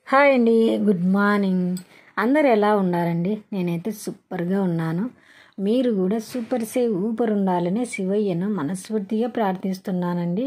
hi అండి good morning అందరు ఎలా ఉన్నారండి నేనైతే సూపర్గా ఉన్నాను మీరు కూడా సూపర్ సే ఊపర్ ఉండాలని శివయ్యను మనస్ఫూర్తిగా ప్రార్థిస్తున్నానండి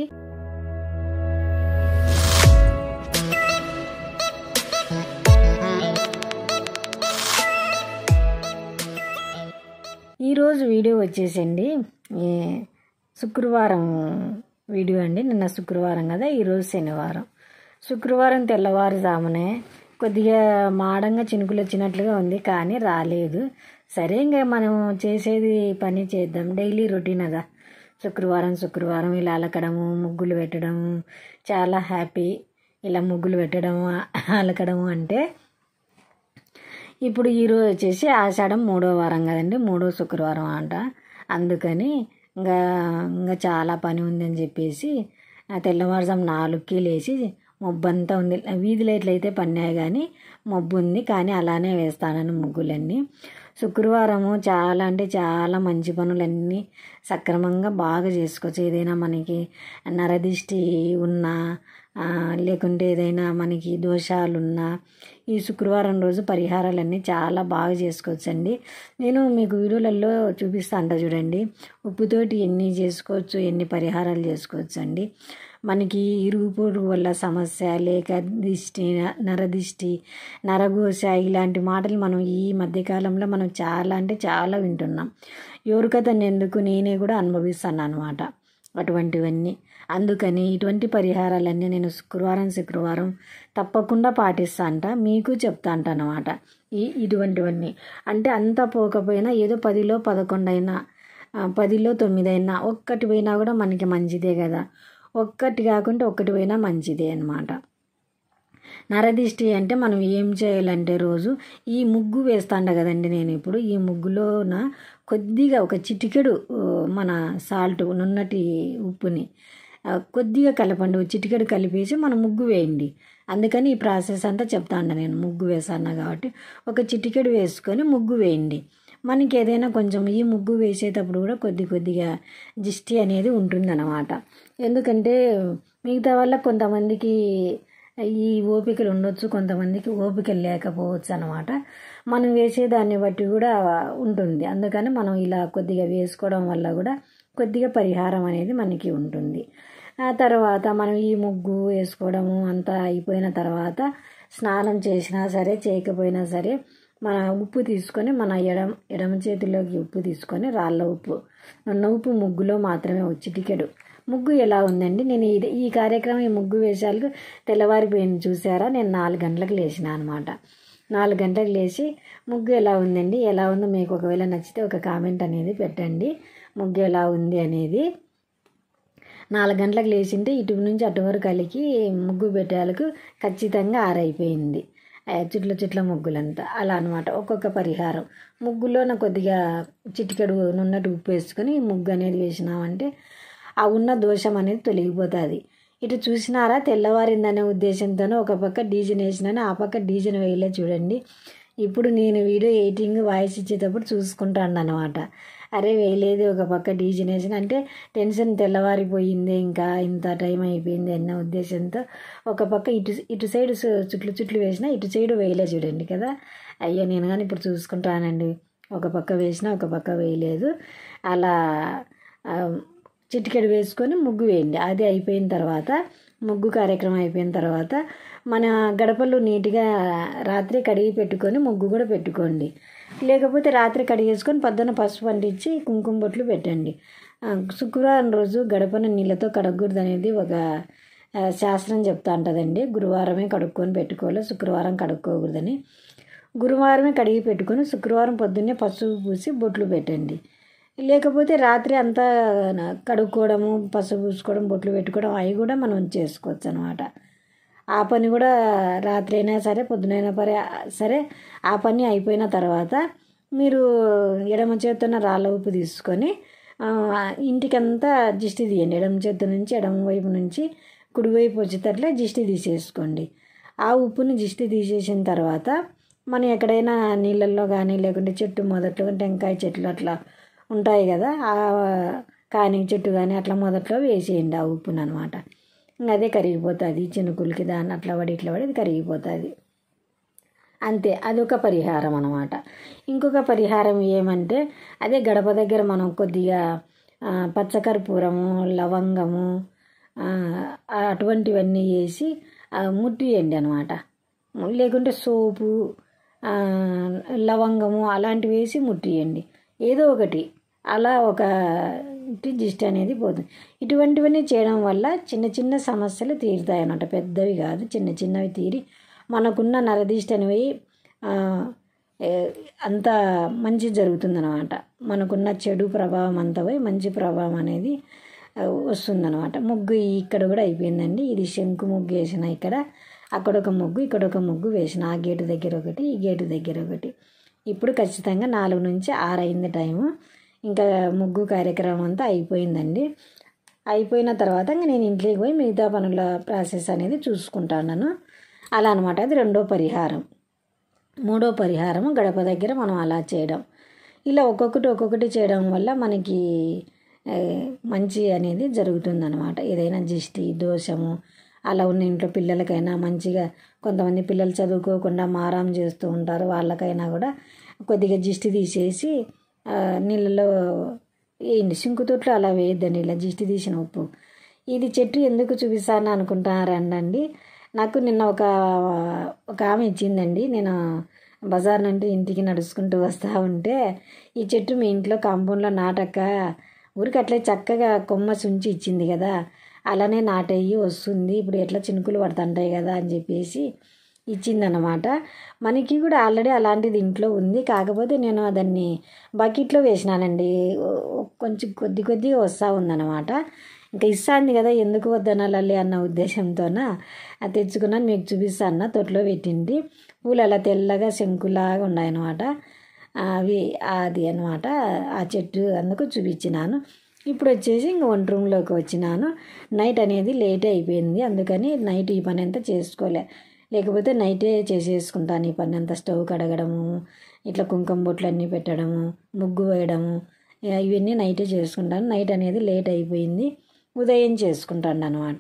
ఈరోజు వీడియో వచ్చేసండి ఈ శుక్రవారం వీడియో అండి నిన్న శుక్రవారం కదా ఈరోజు శనివారం శుక్రవారం తెల్లవారుజామునే కొద్దిగా మాడంగా చినుకులు వచ్చినట్లుగా ఉంది కానీ రాలేదు సరే ఇంకా మనం చేసేది పని చేద్దాం డైలీ రొటీన్ అదా శుక్రవారం శుక్రవారం ఇలా అలకడము ముగ్గులు పెట్టడము చాలా హ్యాపీ ఇలా ముగ్గులు పెట్టడము అలకడము అంటే ఇప్పుడు ఈరోజు వచ్చేసి ఆషాఢం మూడో వారం కదండి మూడో శుక్రవారం అంట అందుకని ఇంకా ఇంకా చాలా పని ఉందని చెప్పేసి ఆ తెల్లవారుజాము నాలుగుకి లేచి మబ్బు అంతా ఉంది వీధి లైట్లు అయితే పన్నాయి కానీ మబ్బు ఉంది కానీ అలానే వేస్తానని ముగ్గులన్నీ శుక్రవారము చాలా అంటే చాలా మంచి పనులన్నీ సక్రమంగా బాగా చేసుకోవచ్చు ఏదైనా మనకి నరదిష్టి ఉన్నా లేకుంటే ఏదైనా మనకి దోషాలున్నా ఈ శుక్రవారం రోజు పరిహారాలన్నీ చాలా బాగా చేసుకోవచ్చండి నేను మీకు వీడియోలలో చూపిస్తా అంట చూడండి ఉప్పుతోటి ఎన్ని చేసుకోవచ్చు ఎన్ని పరిహారాలు చేసుకోవచ్చు అండి మనకి ఇరుగుపోటు వల్ల సమస్య లేక దిష్టి నరదిష్టి నరఘోష ఇలాంటి మాటలు మనం ఈ మధ్యకాలంలో మనం చాలా అంటే చాలా వింటున్నాం ఎవరికతను ఎందుకు నేనే కూడా అనుభవిస్తాను అనమాట అటువంటివన్నీ అందుకని ఇటువంటి పరిహారాలన్నీ నేను శుక్రవారం శుక్రవారం తప్పకుండా పాటిస్తా అంట మీకు చెప్తా అంట అనమాట ఈ ఇటువంటివన్నీ అంటే అంతా పోకపోయినా ఏదో పదిలో పదకొండు అయినా పదిలో తొమ్మిది అయినా ఒక్కటి పోయినా కూడా మనకి మంచిదే కదా ఒక్కటి కాకుండా ఒక్కటి పోయినా మంచిదే అనమాట నరదిష్టి అంటే మనం ఏం చేయాలంటే రోజు ఈ ముగ్గు వేస్తాండ కదండి నేను ఇప్పుడు ఈ ముగ్గులోన కొద్దిగా ఒక చిటికెడు మన సాల్ట్ నున్నటి ఉప్పుని కొద్దిగా కలపండి చిటికెడు కలిపేసి మనం ముగ్గు వేయండి అందుకని ఈ ప్రాసెస్ అంతా చెప్తాను నేను ముగ్గు వేసాను కాబట్టి ఒక చిటికెడు వేసుకొని ముగ్గు వేయండి మనకి ఏదైనా కొంచెం ఈ ముగ్గు వేసేటప్పుడు కూడా కొద్ది కొద్దిగా దిష్టి అనేది ఉంటుందన్నమాట ఎందుకంటే మిగతా వల్ల కొంతమందికి ఈ ఓపికలు ఉండొచ్చు కొంతమందికి ఓపికలు లేకపోవచ్చు అనమాట మనం వేసేదాన్ని బట్టి కూడా ఉంటుంది అందుకని మనం ఇలా కొద్దిగా వేసుకోవడం వల్ల కూడా కొద్దిగా పరిహారం అనేది మనకి ఉంటుంది ఆ తర్వాత మనం ఈ ముగ్గు వేసుకోవడము అంతా అయిపోయిన తర్వాత స్నానం చేసినా సరే చేయకపోయినా సరే మన ఉప్పు తీసుకొని మన ఎడమ ఎడమ చేతిలోకి ఉప్పు తీసుకొని రాళ్ళ ఉప్పు నున్న ఉప్పు ముగ్గులో మాత్రమే వచ్చి టికెడు ముగ్గు ఎలా ఉందండి నేను ఇది ఈ కార్యక్రమం ఈ ముగ్గు వేషాలకు తెల్లవారిపోయింది చూసారా నేను నాలుగు గంటలకు లేచిన అనమాట నాలుగు గంటలకు లేచి ముగ్గు ఎలా ఉందండి ఎలా ఉందో మీకు ఒకవేళ నచ్చితే ఒక కామెంట్ అనేది పెట్టండి ముగ్గు ఎలా ఉంది అనేది నాలుగు గంటలకు లేచింటే ఇటు నుంచి అటు వరకు కలికి ముగ్గు పెట్టేలకు ఖచ్చితంగా ఆరైపోయింది చుట్ల చుట్ల ముగ్గులంతా అలా అనమాట ఒక్కొక్క పరిహారం ముగ్గులో నాకు కొద్దిగా చిటికెడు నున్నట్టు ఉప్పు వేసుకొని ముగ్గు అనేది వేసినామంటే ఆ ఉన్న దోషం అనేది తొలగిపోతుంది ఇటు చూసినారా తెల్లవారిందనే ఉద్దేశంతోనే ఒక పక్క డీజన్ వేసినాను ఆ పక్క డీజన్ వేయలే చూడండి ఇప్పుడు నేను వీడియో ఎయిటింగ్ వాయిస్ ఇచ్చేటప్పుడు చూసుకుంటాను అనమాట అరే వేయలేదు ఒక పక్క డీజన్ వేసిన అంటే టెన్షన్ తెల్లవారిపోయింది ఇంకా ఇంత టైం అయిపోయింది అన్న ఉద్దేశంతో ఒక పక్క ఇటు ఇటు సైడ్ చుట్లు చుట్లు వేసిన ఇటు సైడ్ వేయలే చూడండి కదా అయ్యో నేను కానీ ఇప్పుడు చూసుకుంటానండి ఒక పక్క వేసిన ఒక పక్క వేయలేదు అలా చిటికెడు వేసుకొని ముగ్గు వేయండి అది అయిపోయిన తర్వాత ముగ్గు కార్యక్రమం అయిపోయిన తర్వాత మన గడపలు నీట్గా రాత్రి కడిగి పెట్టుకొని ముగ్గు కూడా పెట్టుకోండి లేకపోతే రాత్రి కడిగేసుకొని పొద్దున పసుపు పండించి కుంకుమ బొట్లు పెట్టండి శుక్రవారం రోజు గడపను నీళ్ళతో కడగకూడదు అనేది ఒక శాస్త్రం చెప్తా ఉంటుందండి గురువారమే కడుక్కొని పెట్టుకోవాలి శుక్రవారం కడుక్కోకూడదని గురువారమే కడిగి పెట్టుకొని శుక్రవారం పొద్దున్నే పసుపు పూసి బొట్లు పెట్టండి లేకపోతే రాత్రి అంతా కడుక్కోవడము పసుపు పూసుకోవడం బొట్లు పెట్టుకోవడం అవి కూడా మనం చేసుకోవచ్చు అనమాట ఆ పని కూడా రాత్రి అయినా సరే పొద్దునైనా పరే సరే ఆ పని అయిపోయిన తర్వాత మీరు ఎడమ చేతున్న రాళ్ళ ఉప్పు తీసుకొని ఇంటికంతా జిష్టి తీయండి ఎడమ చేతు నుంచి ఎడమ వైపు నుంచి కుడివైపు వచ్చేటట్లే జిష్టి తీసేసుకోండి ఆ ఉప్పుని జిష్టి తీసేసిన తర్వాత మనం ఎక్కడైనా నీళ్ళల్లో కానీ లేకుంటే చెట్టు మొదట్లో టెంకాయ చెట్లు అట్లా ఉంటాయి కదా ఆ కాని చెట్టు కానీ అట్లా మొదట్లో వేసేయండి ఆ ఉప్పును అనమాట ఇంకా అదే కరిగిపోతుంది చినుకులకి దాన్ని అట్లా పడి ఇట్లా పడి అది కరిగిపోతుంది అంతే అదొక పరిహారం అనమాట ఇంకొక పరిహారం ఏమంటే అదే గడప దగ్గర మనం కొద్దిగా ఆ, పచ్చకర్పూరము లవంగము ఆ, అటువంటివన్నీ వేసి ఆ, ముట్టియండి అనమాట లేకుంటే సోపు ఆ, లవంగము అలాంటివి వేసి ముట్టియండి ఏదో ఒకటి అలా ఒక దిష్టి అనేది పోతుంది ఇటువంటివన్నీ చేయడం వల్ల చిన్న చిన్న సమస్యలు తీరుతాయి అన్నమాట పెద్దవి కాదు చిన్న చిన్నవి తీరి మనకున్న నరదిష్టి అనేవి ఆ, ఏ, అంత మంచి జరుగుతుందన్నమాట మనకున్న చెడు ప్రభావం అంతా పోయి మంచి ప్రభావం అనేది ఆ, వస్తుందన్నమాట ముగ్గు ఇక్కడ కూడా అయిపోయిందండి ఇది శంకు ముగ్గు వేసిన ఇక్కడ అక్కడ ఒక ముగ్గు ఇక్కడ ఒక ముగ్గు వేసిన ఆ గేటు దగ్గర ఒకటి ఈ గేటు దగ్గర ఒకటి ఇప్పుడు ఖచ్చితంగా నాలుగు నుంచి ఆరు అయింది టైము ఇంకా ముగ్గు కార్యక్రమం అంతా అయిపోయిందండి అయిపోయిన తర్వాత ఇంక నేను ఇంట్లోకి పోయి మిగతా పనుల ప్రాసెస్ అనేది చూసుకుంటాను అలా అనమాట అది రెండో పరిహారం మూడో పరిహారం గడప దగ్గర మనం అలా చేయడం ఇలా ఒక్కొక్కటి ఒక్కొక్కటి చేయడం వల్ల మనకి ఏ, మంచి అనేది జరుగుతుందన్నమాట ఏదైనా దిష్టి దోషము అలా ఉన్న ఇంట్లో పిల్లలకైనా మంచిగా కొంతమంది పిల్లలు చదువుకోకుండా మారాం చేస్తూ ఉంటారు వాళ్ళకైనా కూడా కొద్దిగా దిష్టి తీసేసి ఆ, నీళ్ళలో వేయండి సింకుతోట్లో అలా వేయద్దండి ఇలా దిష్టి తీసిన ఉప్పు ఇది చెట్టు ఎందుకు చూపిస్తాను అనుకుంటున్నారండి నాకు నిన్న ఒక ఒక ఆమె ఇచ్చిందండి నేను బజార్ నుండి ఇంటికి నడుచుకుంటూ వస్తూ ఉంటే ఈ చెట్టు మీ ఇంట్లో కాంపౌండ్లో నాటక్క ఊరికి అట్లే చక్కగా కొమ్మ సుంచి ఇచ్చింది కదా అలానే నాటయ్యి వస్తుంది ఇప్పుడు ఎట్లా చినుకులు పడుతుంటాయి కదా అని చెప్పేసి ఇచ్చిందనమాట మనకి కూడా ఆల్రెడీ అలాంటిది ఇంట్లో ఉంది కాకపోతే నేను దాన్ని బకెట్లో వేసినానండి ఓ- ఓ- కొంచెం కొద్ది కొద్దిగా వస్తూ ఉందన్నమాట ఇంకా ఇస్తాంది కదా ఎందుకు వద్దనాలి అన్న ఉద్దేశంతోన అది తెచ్చుకున్నాను మీకు చూపిస్తాను తొట్లో పెట్టింది పూలు అలా తెల్లగా శంకులాగా ఉన్నాయన్నమాట అవి అది అనమాట ఆ చెట్టు అందుకు చూపించినాను ఇప్పుడు వచ్చేసి ఇంక వంట రూమ్లోకి వచ్చినాను నైట్ అనేది లేట్ అయిపోయింది అందుకని నైట్ ఈ పని అంతా చేసుకోలే లేకపోతే నైటే చేసేసుకుంటాను ఈ పని అంతా స్టవ్ కడగడము ఇట్లా కుంకుమ బొట్లు అన్నీ పెట్టడము ముగ్గు వేయడము ఇక ఇవన్నీ నైటే చేసుకుంటాను నైట్ అనేది లేట్ అయిపోయింది ఉదయం చేసుకుంటాను అనమాట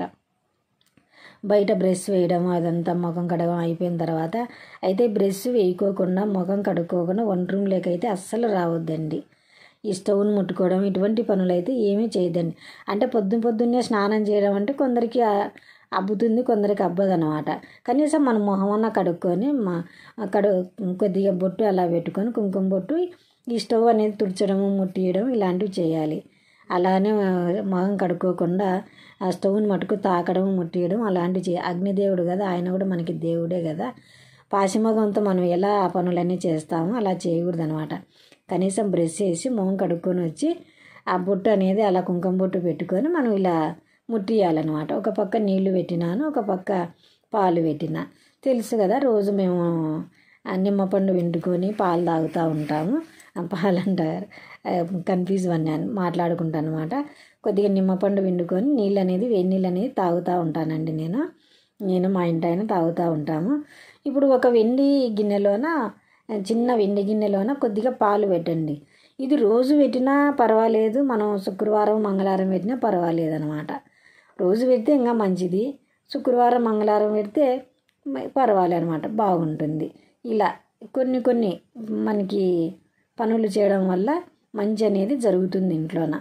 బయట బ్రష్ వేయడం అదంతా ముఖం కడగడం అయిపోయిన తర్వాత అయితే బ్రష్ వేయకోకుండా ముఖం కడుక్కోకుండా వంట రూమ్లోకి అయితే అస్సలు రావద్దండి ఈ స్టవ్ని ముట్టుకోవడం ఇటువంటి పనులు అయితే ఏమీ చేయదండి అంటే పొద్దున పొద్దున్నే స్నానం చేయడం అంటే కొందరికి ఆ- అబ్బుతుంది కొందరికి అబ్బదనమాట కనీసం మన మొహమన్న కడుక్కొని మా కడు కొద్దిగా బొట్టు అలా పెట్టుకొని కుంకుమ బొట్టు ఈ స్టవ్ అనేది తుడచడము ముట్టియడం ఇలాంటివి చేయాలి అలానే ఆ, మొహం కడుక్కోకుండా ఆ స్టవ్ని మటుకు తాకడం ముట్టియడం అలాంటివి చే అగ్నిదేవుడు కదా ఆయన కూడా మనకి దేవుడే కదా పాశమొగంతో మనం ఎలా ఆ పనులన్నీ చేస్తామో అలా చేయకూడదు అనమాట కనీసం బ్రష్ చేసి మొహం కడుక్కొని వచ్చి ఆ బొట్టు అనేది అలా కుంకుమ బొట్టు పెట్టుకొని మనం ఇలా ముట్టియాలన్నమాట ఒక పక్క నీళ్లు పెట్టినాను ఒక పక్క పాలు పెట్టిన తెలుసు కదా రోజు మేము ఆ నిమ్మపండు వండుకొని పాలు తాగుతూ ఉంటాము ఆ పాలు అంటారు కన్ఫ్యూజ్ అన్నాను మాట్లాడుకుంటాను అనమాట కొద్దిగా నిమ్మపండు వండుకొని నీళ్ళు అనేది వేడి నీళ్ళు అనేది తాగుతూ ఉంటానండి నేను నేను మా ఇంటి ఆయన తాగుతూ ఉంటాము ఇప్పుడు ఒక వెండి గిన్నెలోన చిన్న వెండి గిన్నెలోన కొద్దిగా పాలు పెట్టండి ఇది రోజు పెట్టినా పర్వాలేదు మనం శుక్రవారం మంగళవారం పెట్టినా పర్వాలేదు అనమాట రోజు పెడితే ఇంకా మంచిది శుక్రవారం మంగళవారం పెడితే మ- పర్వాలేదు అనమాట బాగుంటుంది ఇలా కొన్ని కొన్ని మనకి పనులు చేయడం వల్ల మంచి అనేది జరుగుతుంది ఇంట్లోన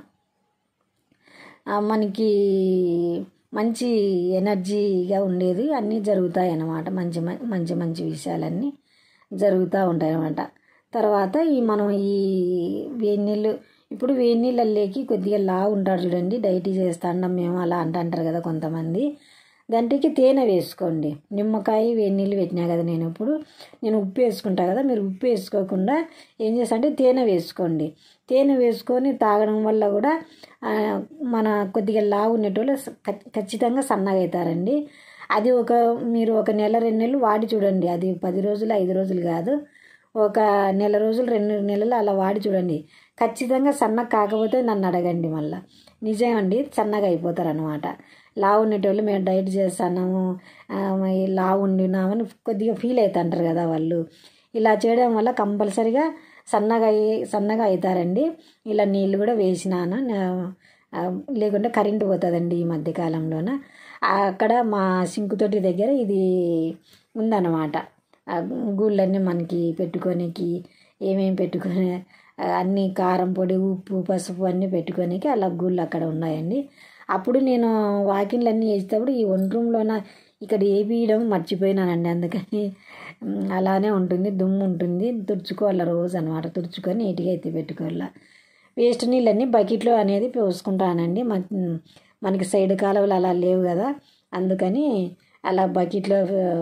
ఆ, మనకి మంచి ఎనర్జీగా ఉండేది అన్నీ జరుగుతాయి అన్నమాట మంచి మ- మంచి మంచి విషయాలన్నీ జరుగుతూ ఉంటాయి అన్నమాట తర్వాత ఈ మనం ఈ వేడి నీళ్ళు ఇప్పుడు వేడి నీళ్ళల్లోకి కొద్దిగా లా ఉంటారు చూడండి డైట్ చేస్తాం మేము అలా అంటారు కదా కొంతమంది దాంట్లోకి తేనె వేసుకోండి నిమ్మకాయ వేడి నీళ్ళు పెట్టినా కదా నేను ఇప్పుడు నేను ఉప్పు వేసుకుంటా కదా మీరు ఉప్పు వేసుకోకుండా ఏం చేస్తా అంటే తేనె వేసుకోండి తేనె వేసుకొని తాగడం వల్ల కూడా ఆ, మన కొద్దిగా లావు ఉండేటోళ్ళు స- ఖ- ఖచ్చితంగా సన్నగా అవుతారండి అది ఒక మీరు ఒక నెల రెండు నెలలు వాడి చూడండి అది పది రోజులు ఐదు రోజులు కాదు ఒక నెల రోజులు రెండు నెలలు అలా వాడి చూడండి ఖచ్చితంగా సన్నగా కాకపోతే నన్ను అడగండి మళ్ళీ నిజమండి సన్నగా అయిపోతారు అనమాట లావు ఉండేటోళ్ళు మేము డైట్ చేస్తున్నాము ఆ, మరి లావు ఉండినామని కొద్దిగా ఫీల్ అవుతుంటారు కదా వాళ్ళు ఇలా చేయడం వల్ల కంపల్సరిగా సన్నగా అయ్యి సన్నగా అవుతారండి ఇలా నీళ్ళు కూడా వేసినాను నా- ఆ, లేకుంటే కరెంటు పోతుందండి ఈ మధ్యకాలంలోన అక్కడ మా సింకుతోటి దగ్గర ఇది ఉందన్నమాట ఆ గుళ్ళన్నీ మనకి పెట్టుకోనికి ఏమేమి పెట్టుకొని ఆ, అన్ని కారం పొడి ఉప్పు పసుపు అన్నీ పెట్టుకోనికి అలా గుళ్ళు అక్కడ ఉన్నాయండి అప్పుడు నేను వాకిన్లు అన్నీ వేసేటప్పుడు ఈ వంట రూమ్లోన ఇక్కడ ఏపీయడం మర్చిపోయినానండి అందుకని ఉమ్, అలానే ఉంటుంది దుమ్ము ఉంటుంది తుడుచుకోవాలి రోజు అనమాట తుడుచుకొని నీట్గా ఎత్తి పెట్టుకోవాలి వేస్ట్ నీళ్ళన్నీ బకెట్లో అనేది పోసుకుంటానండి మన- మనకి సైడ్ కాలువలు అలా లేవు కదా అందుకని అలా బకెట్లో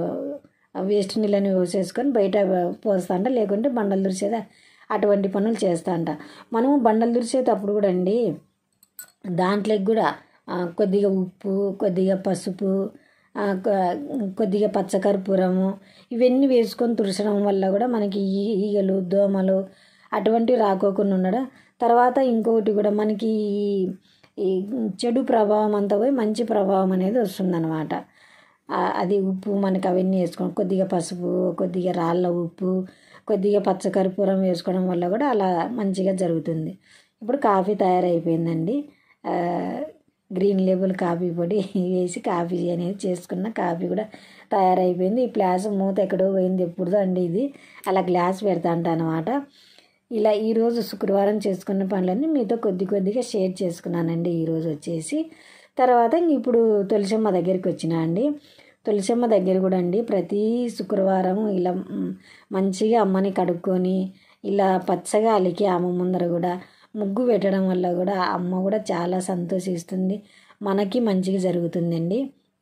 ఆ, వేస్ట్ నీళ్ళని పోసేసుకొని బయట పోస్తాంట లేకుంటే బండలు దురిసేదా అటువంటి పనులు చేస్తాంట మనము బండలు దురిసేటప్పుడు కూడా అండి దాంట్లోకి కూడా ఆ, కొద్దిగా ఉప్పు కొద్దిగా పసుపు ఆ, కొ- కొద్దిగా పచ్చకర్పూరము ఇవన్నీ వేసుకొని తుడచడం వల్ల కూడా మనకి ఈ ఈగలు దోమలు అటువంటివి రాకోకుండా ఉండడం తర్వాత ఇంకొకటి కూడా మనకి ఈ- ఈ చెడు ప్రభావం అంతా పోయి మంచి ప్రభావం అనేది వస్తుందన్నమాట ఆ, అది ఉప్పు మనకి అవన్నీ వేసుకోవడం కొద్దిగా పసుపు కొద్దిగా రాళ్ళ ఉప్పు కొద్దిగా పచ్చకర్పూరం వేసుకోవడం వల్ల కూడా అలా మంచిగా జరుగుతుంది ఇప్పుడు కాఫీ తయారైపోయిందండి ఆ, గ్రీన్ లేబుల్ కాఫీ పొడి వేసి కాఫీ అనేది చేసుకున్న కాఫీ కూడా తయారైపోయింది ఈ గ్లాస్ మూత ఎక్కడో పోయింది ఎప్పుడుదో అండి ఇది అలా గ్లాస్ పెడతా అనమాట ఇలా ఈరోజు శుక్రవారం చేసుకున్న పనులన్నీ మీతో కొద్ది కొద్దిగా షేర్ చేసుకున్నానండి ఈరోజు వచ్చేసి తర్వాత ఇంక ఇప్పుడు తులసమ్మ దగ్గరికి వచ్చినా అండి తులసమ్మ దగ్గర కూడా అండి ప్రతి శుక్రవారం ఇలా మ్, మంచిగా అమ్మని కడుక్కొని ఇలా పచ్చగా అలికి అమ్మ ముందర కూడా ముగ్గు పెట్టడం వల్ల కూడా ఆ అమ్మ కూడా చాలా సంతోషిస్తుంది మనకి మంచిగా జరుగుతుందండి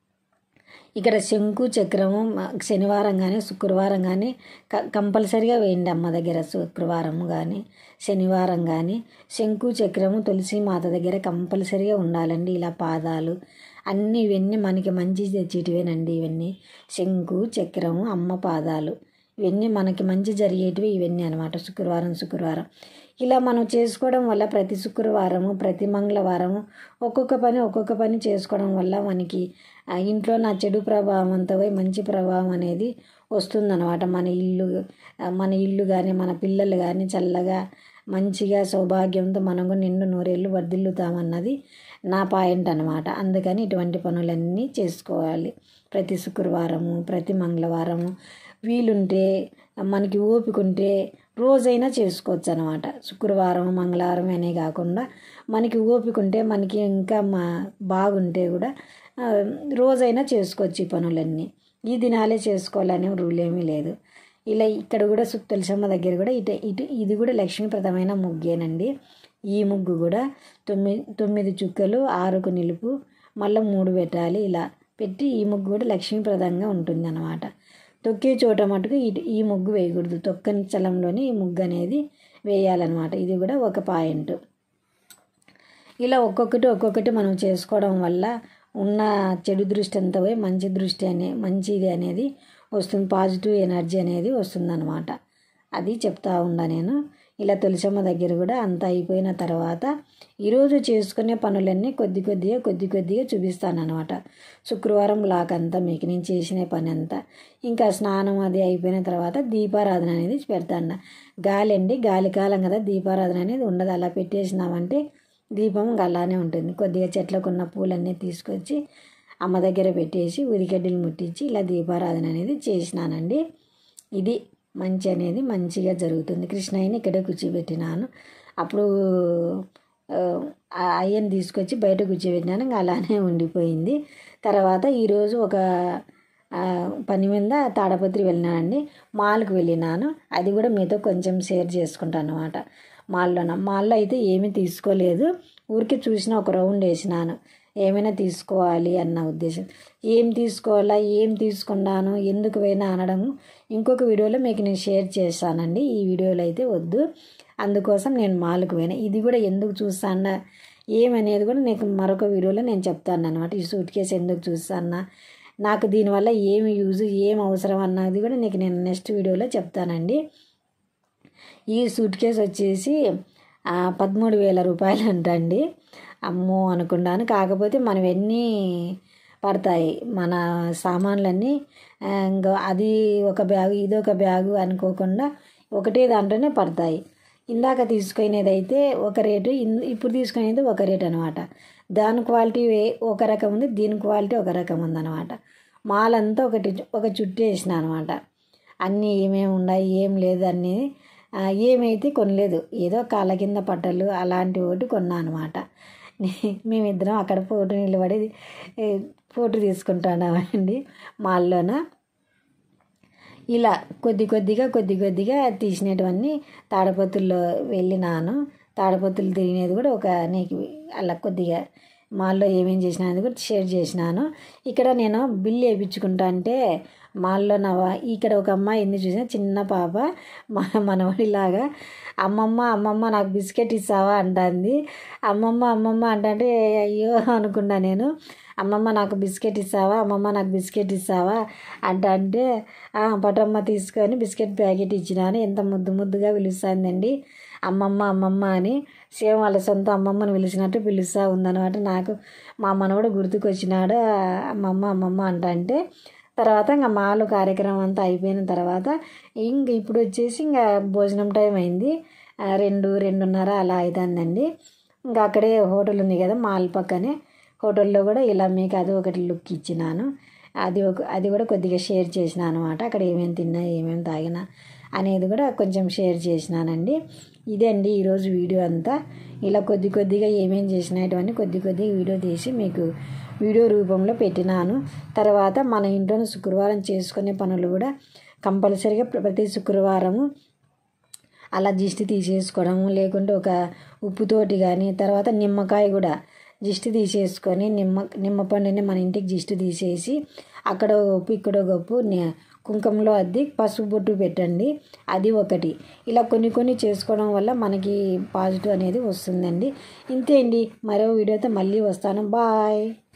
ఇక్కడ శంకు చక్రము మ- శనివారం కానీ శుక్రవారం కానీ క కంపల్సరిగా వేయండి అమ్మ దగ్గర శుక్రవారం కానీ శనివారం కానీ శంకు చక్రము తులసి మాత దగ్గర కంపల్సరిగా ఉండాలండి ఇలా పాదాలు అన్నీ ఇవన్నీ మనకి మంచి తెచ్చేటివేనండి ఇవన్నీ శంకు చక్రము అమ్మ పాదాలు ఇవన్నీ మనకి మంచి జరిగేటివి ఇవన్నీ అనమాట శుక్రవారం శుక్రవారం ఇలా మనం చేసుకోవడం వల్ల ప్రతి శుక్రవారము ప్రతి మంగళవారము ఒక్కొక్క పని ఒక్కొక్క పని చేసుకోవడం వల్ల మనకి ఆ ఇంట్లో నా చెడు ప్రభావం అంతా పోయి మంచి ప్రభావం అనేది వస్తుందన్నమాట మన ఇల్లు ఆ, మన ఇల్లు కానీ మన పిల్లలు కానీ చల్లగా మంచిగా సౌభాగ్యంతో మనం కూడా నిండు నూరేళ్ళు వర్ధిల్లుతామన్నది నా పాయింట్ అనమాట అందుకని ఇటువంటి పనులన్నీ చేసుకోవాలి ప్రతి శుక్రవారము ప్రతి మంగళవారము వీలుంటే మనకి ఓపిక ఉంటే రోజైనా చేసుకోవచ్చు అనమాట శుక్రవారం మంగళవారం అనే కాకుండా మనకి ఓపిక ఉంటే మనకి ఇంకా మా బాగుంటే కూడా ఆ, రోజైనా చేసుకోవచ్చు ఈ పనులన్నీ ఈ దినాలే చేసుకోవాలనే రూల్ ఏమీ లేదు ఇలా ఇక్కడ కూడా సు- తులసమ్మ దగ్గర కూడా ఇటు ఇటు ఇది కూడా లక్ష్మీప్రదమైన ముగ్గేనండి ఈ ముగ్గు కూడా తొమ్మిది తొమ్మిది చుక్కలు ఆరుకు నిలుపు మళ్ళీ మూడు పెట్టాలి ఇలా పెట్టి ఈ ముగ్గు కూడా లక్ష్మీప్రదంగా ఉంటుంది అనమాట తొక్కే చోట మటుకు ఇటు ఈ ముగ్గు వేయకూడదు తొక్కని చలంలోనే ఈ ముగ్గు అనేది వేయాలన్నమాట ఇది కూడా ఒక పాయింట్ ఇలా ఒక్కొక్కటి ఒక్కొక్కటి మనం చేసుకోవడం వల్ల ఉన్న చెడు దృష్టి అంతా పోయి మంచి దృష్టి అనే మంచిది అనేది వస్తుంది పాజిటివ్ ఎనర్జీ అనేది వస్తుందన్నమాట అది చెప్తా ఉండా నేను ఇలా తులసమ్మ దగ్గర కూడా అంతా అయిపోయిన తర్వాత ఈరోజు చేసుకునే పనులన్నీ కొద్ది కొద్దిగా కొద్ది కొద్దిగా చూపిస్తాను అనమాట శుక్రవారం లాక్ అంతా మీకు నేను చేసిన పని అంతా ఇంకా స్నానం అది అయిపోయిన తర్వాత దీపారాధన అనేది పెడతాను గాలి అండి గాలి కాలం కదా దీపారాధన అనేది ఉండదు అలా పెట్టేసినామంటే దీపం ఇంకా అలానే ఉంటుంది కొద్దిగా చెట్లకు ఉన్న పూలన్నీ తీసుకొచ్చి అమ్మ దగ్గర పెట్టేసి ఉరిగడ్డలు ముట్టించి ఇలా దీపారాధన అనేది చేసినానండి ఇది మంచి అనేది మంచిగా జరుగుతుంది కృష్ణయ్యని ఇక్కడే కూర్చోబెట్టినాను అప్పుడు ఆ, ఆ అయ్యని తీసుకొచ్చి బయట కూర్చోబెట్టినాను ఇంకా అలానే ఉండిపోయింది తర్వాత ఈరోజు ఒక ఆ, పని మీద తాడపత్రి వెళ్ళినానండి మాల్కి వెళ్ళినాను అది కూడా మీతో కొంచెం షేర్ చేసుకుంటాను అనమాట మాల్లోన మాల్లో అయితే ఏమీ తీసుకోలేదు ఊరికే చూసిన ఒక రౌండ్ వేసినాను ఏమైనా తీసుకోవాలి అన్న ఉద్దేశం ఏం తీసుకోవాలా ఏం తీసుకున్నాను ఎందుకు పోయినా అనడం ఇంకొక వీడియోలో మీకు నేను షేర్ చేస్తానండి ఈ వీడియోలో అయితే వద్దు అందుకోసం నేను మాల్కి పోయినా ఇది కూడా ఎందుకు చూస్తానా ఏమనేది కూడా నీకు మరొక వీడియోలో నేను చెప్తాను అనమాట ఈ సూట్ కేసు ఎందుకు చూస్తానా నాకు దీనివల్ల ఏమి యూజ్ ఏం అవసరం అన్నది కూడా నీకు నేను నెక్స్ట్ వీడియోలో చెప్తానండి ఈ సూట్ కేసు వచ్చేసి ఆ, పదమూడు వేల రూపాయలు అంటండి అమ్మో అనుకున్నాను కాకపోతే మనం ఎన్ని పడతాయి మన సామాన్లన్నీ ఆ, ఇంకా అది ఒక బ్యాగు ఇది ఒక బ్యాగు అనుకోకుండా ఒకటే దాంట్లోనే పడతాయి ఇందాక తీసుకునేది అయితే ఒక రేటు ఇన్- ఇప్పుడు తీసుకునేది ఒక రేట్ అనమాట దాని క్వాలిటీ వే- ఒక రకం ఉంది దీని క్వాలిటీ ఒక రకం ఉందన్నమాట మాల్ అంతా ఒకటి ఒక చుట్టూ వేసిన అనమాట అన్నీ ఏమేమి ఉన్నాయి ఏం లేదు అన్నీ ఆ, ఏమైతే కొనలేదు ఏదో కాళ్ళ కింద పట్టలు అలాంటి ఒకటి కొన్నా అనమాట మేమిద్దరం అక్కడ ఫోటో నిలబడి ఏ, ఫోటో తీసుకుంటున్నామండి మాల్లోన ఇలా కొద్ది కొద్దిగా కొద్ది కొద్దిగా తీసినటువన్నీ తాడపత్రుల్లో వెళ్ళినాను తాడపత్రులు తిరిగినది కూడా ఒక నీకు అలా కొద్దిగా మాల్లో ఏమేం చేసినా అది కూడా షేర్ చేసినాను ఇక్కడ నేను బిల్లు వేయించుకుంటా అంటే మాల్లో నా వా- ఇక్కడ ఒక అమ్మాయి ఎందుకు చూసిన చిన్న పాప మా మనవడిలాగా అమ్మమ్మ అమ్మమ్మ నాకు బిస్కెట్ ఇస్తావా అంటుంది అమ్మమ్మ అమ్మమ్మ అంటే అయ్యో అనుకున్నా నేను అమ్మమ్మ నాకు బిస్కెట్ ఇస్తావా అమ్మమ్మ నాకు బిస్కెట్ ఇస్తావా అంట అంటే "ఆ, పటమ్మ తీసుకొని బిస్కెట్ ప్యాకెట్ ఇచ్చినాను ఎంత ముద్దు ముద్దుగా పిలుస్తుందండి అమ్మమ్మ అమ్మమ్మ అని సేమ్ వాళ్ళ సొంత అమ్మమ్మని పిలిచినట్టు పిలుస్తూ ఉందన్నమాట నాకు మా మనవడు గుర్తుకొచ్చినాడు "ఆ, అమ్మమ్మ అమ్మమ్మ అంట అంటే తర్వాత ఇంకా మాలు కార్యక్రమం అంతా అయిపోయిన తర్వాత ఇంక ఇప్పుడు వచ్చేసి ఇంకా భోజనం టైం అయింది ఆ, రెండు రెండున్నర అలా అవుతుందండి ఇంకా అక్కడే హోటల్ ఉంది కదా మాల్ పక్కనే హోటల్లో కూడా ఇలా మీకు అది ఒకటి లుక్ ఇచ్చినాను అది ఒక అది కూడా కొద్దిగా షేర్ చేసిన అనమాట అక్కడ ఏమేమి తిన్నా ఏమేమి తాగినా అనేది కూడా కొంచెం షేర్ చేసినానండి ఇదే అండి ఈరోజు వీడియో అంతా ఇలా కొద్ది కొద్దిగా ఏమేమి చేసినటువంటి కొద్ది కొద్దిగా వీడియో తీసి మీకు వీడియో రూపంలో పెట్టినాను తర్వాత మన ఇంట్లోనే శుక్రవారం చేసుకునే పనులు కూడా కంపల్సరీగా ప్రతి శుక్రవారము అలా దిష్టి తీసేసుకోవడము లేకుంటే ఒక ఉప్పుతోటి కానీ తర్వాత నిమ్మకాయ కూడా దిష్టి తీసేసుకొని నిమ్మ నిమ్మపండుని మన ఇంటికి దిష్టి తీసేసి అక్కడ ఉప్పు ఇక్కడ గొప్పు ని- కుంకుమలో అద్ది పసుపు బొట్టు పెట్టండి అది ఒకటి ఇలా కొన్ని కొన్ని చేసుకోవడం వల్ల మనకి పాజిటివ్ అనేది వస్తుందండి ఇంతే అండి మరో వీడియోతో మళ్ళీ వస్తాను బాయ్